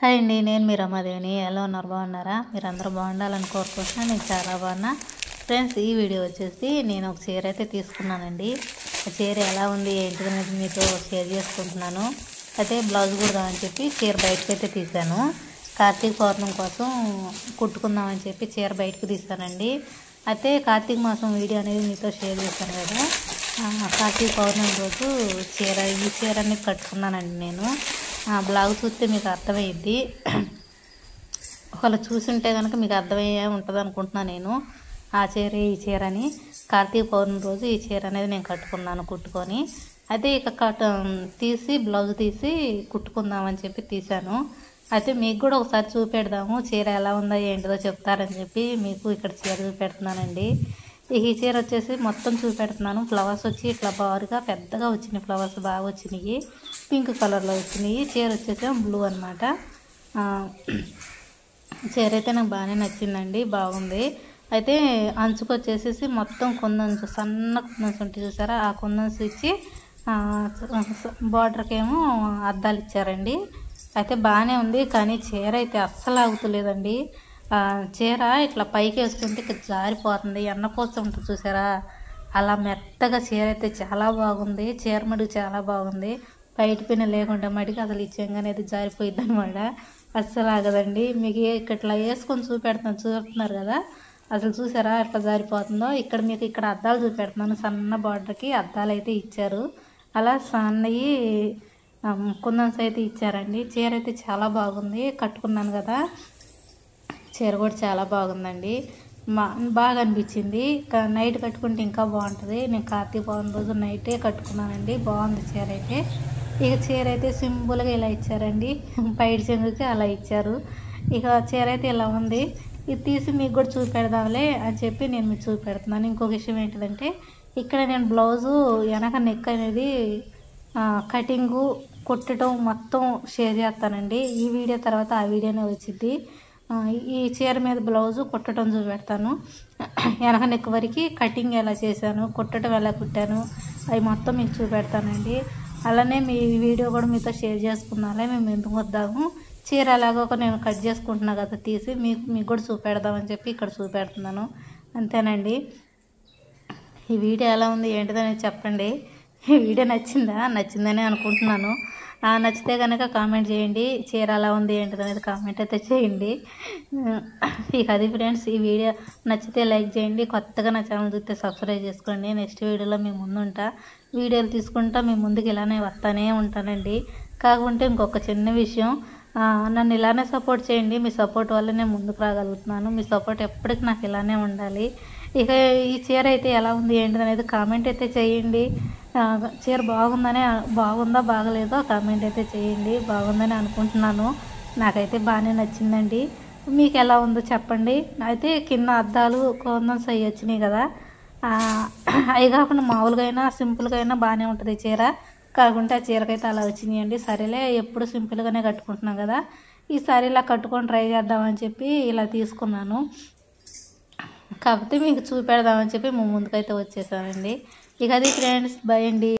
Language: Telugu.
హాయ్ అండి నేను మీ రమాదేవిని ఎలా ఉన్నారు బాగున్నారా మీరు అందరూ బాగుండాలని కోరుకుంటున్నాను నేను చాలా బాగున్నా ఫ్రెండ్స్ ఈ వీడియో వచ్చేసి నేను ఒక చీర అయితే తీసుకున్నానండి ఆ చీర ఎలా ఉంది ఏంటిది అనేది మీతో షేర్ చేసుకుంటున్నాను అయితే బ్లౌజ్ కుడదామని చెప్పి చీర బయటకు అయితే తీశాను కార్తీక పౌర్ణమి కోసం కుట్టుకుందామని చెప్పి చీర బయటకు తీశానండి అయితే కార్తీక మాసం వీడియో అనేది మీతో షేర్ చేశాను కదా ఆ, కార్తీక పౌర్ణమి రోజు చీర ఈ చీర అనేది కట్టుకున్నానండి నేను ఆ బ్లౌజ్ చూస్తే మీకు అర్థమైద్ది ఒకవేళ చూసుంటే కనుక మీకు అర్థమయ్యే ఉంటుంది అనుకుంటున్నాను నేను ఆ చీర ఈ చీర అని కార్తీక పౌర్ణమి రోజు ఈ చీర అనేది నేను కట్టుకున్నాను కుట్టుకొని అయితే ఇక కట్ తీసి బ్లౌజ్ తీసి కుట్టుకుందామని చెప్పి తీశాను అయితే మీకు కూడా ఒకసారి చూపెడదాము చీర ఎలా ఉందో ఏంటిదో చెప్తారని చెప్పి మీకు ఇక్కడ చీర చూపెడుతున్నానండి ఇక ఈ చీర వచ్చేసి మొత్తం చూపెడుతున్నాను ఫ్లవర్స్ వచ్చి ఇట్లా బారుగా పెద్దగా వచ్చినాయి ఫ్లవర్స్ బాగా వచ్చినాయి పింక్ కలర్లో వచ్చినాయి చీర వచ్చేసి బ్లూ అనమాట చీర అయితే నాకు బాగానే నచ్చిందండి బాగుంది అయితే అంచుకు వచ్చేసేసి మొత్తం కుందన్స్ సన్న కుందన్స్ ఉంటాయి చూసారా ఆ కుందన్స్ ఇచ్చి బార్డర్కి ఏమో అద్దాలు ఇచ్చారండి అయితే బాగానే ఉంది కానీ చీర అయితే అస్సలు ఆగుతలేదండి ఆ, చీర ఇట్లా పైకి వేసుకుంటే ఇక్కడ జారిపోతుంది ఎన్నపోత ఉంటుంది చూసారా అలా మెత్తగా చీర అయితే చాలా బాగుంది చీర మడుగు చాలా బాగుంది బయట పిన్న లేకుండా మడికి అసలు ఈ చెంగ అనేది జారిపోయింది అనమాట అస్సలు ఆగదండి మీకు ఏ- ఇక్కడ ఇట్లా వేసుకొని చూపెడుతున్నాను చూస్తున్నారు కదా అసలు చూసారా ఎట్లా జారిపోతుందో ఇక్కడ మీకు ఇక్కడ అద్దాలు చూపెడుతున్నాను సన్న బార్డర్కి అద్దాలు అయితే ఇచ్చారు అలా సన్నవి కుందన్స్ అయితే ఇచ్చారండి చీర అయితే చాలా బాగుంది కట్టుకున్నాను కదా చీర కూడా చాలా బాగుందండి మా బాగా అనిపించింది క- నైట్ కట్టుకుంటే ఇంకా బాగుంటుంది నేను కార్తీక పౌర్ణమి రోజు నైటే కట్టుకున్నానండి బాగుంది చీర అయితే ఇక చీర అయితే సింపుల్గా ఇలా ఇచ్చారండి పైట చెంగుకి అలా ఇచ్చారు ఇక చీర అయితే ఇలా ఉంది ఇది తీసి మీకు కూడా చూపెడదాంలే అని చెప్పి నేను మీకు చూపెడుతున్నాను ఇంకొక విషయం ఏంటిదంటే ఇక్కడ నేను బ్లౌజు వెనక నెక్ అనేది ఆ, కటింగు కుట్టడం మొత్తం షేర్ చేస్తానండి ఈ వీడియో తర్వాత ఆ వీడియోనే వచ్చింది ఆ, ఈ చీర మీద బ్లౌజు కుట్టడం చూపెడతాను వెనక నెక్ వరకు కటింగ్ ఎలా చేశాను కుట్టడం ఎలా కుట్టాను అవి మొత్తం మీకు చూపెడతానండి అలానే మీ వీడియో కూడా మీతో షేర్ చేసుకున్నాలే మేము ఎందుకు వద్దాము చీర ఎలాగో ఒక నేను కట్ చేసుకుంటున్నా కదా తీసి మీకు మీకు కూడా చూపెడదామని చెప్పి ఇక్కడ చూపెడుతున్నాను అంతేనండి ఈ వీడియో ఎలా ఉంది ఏంటిదని చెప్పండి ఈ వీడియో నచ్చిందా నచ్చిందని అనుకుంటున్నాను ఆ, నచ్చితే కనుక కామెంట్ చేయండి చీర ఎలా ఉంది ఏంటిది అనేది కామెంట్ అయితే చేయండి ఇక అది ఫ్రెండ్స్ ఈ వీడియో నచ్చితే లైక్ చేయండి కొత్తగా నా ఛానల్ చూస్తే సబ్స్క్రైబ్ చేసుకోండి నెక్స్ట్ వీడియోలో మీ ముందు ఉంటా వీడియోలు తీసుకుంటా మీ ముందుకు ఇలానే వస్తానే ఉంటానండి కాకుంటే ఇంకొక చిన్న విషయం ఆ, నన్ను ఇలానే సపోర్ట్ చేయండి మీ సపోర్ట్ వల్ల నేను ముందుకు రాగలుగుతున్నాను మీ సపోర్ట్ ఎప్పటికీ నాకు ఇలానే ఉండాలి ఇక ఈ చీర అయితే ఎలా ఉంది ఏంటిది అనేది కామెంట్ అయితే చేయండి ఆ, చీర బాగుందనే బాగుందా బాగలేదో కామెంట్ అయితే చేయండి బాగుందని అనుకుంటున్నాను నాకైతే బాగానే నచ్చిందండి మీకు ఎలా ఉందో చెప్పండి అయితే కింద అద్దాలు కొందన్స్ అవి వచ్చినాయి కదా ఆ, అవి కాకుండా మామూలుగా అయినా సింపుల్గా అయినా బాగానే ఉంటుంది ఈ చీర కాకుంటే ఆ చీరకైతే అలా వచ్చినాయండి సరేలే ఎప్పుడు సింపుల్గానే కట్టుకుంటున్నాం కదా ఈసారి ఇలా కట్టుకొని ట్రై చేద్దామని చెప్పి ఇలా తీసుకున్నాను కాకపోతే మీకు చూపెడదామని చెప్పి మా ముందుకైతే వచ్చేసానండి ఇక అది ఫ్రెండ్స్ బై అండి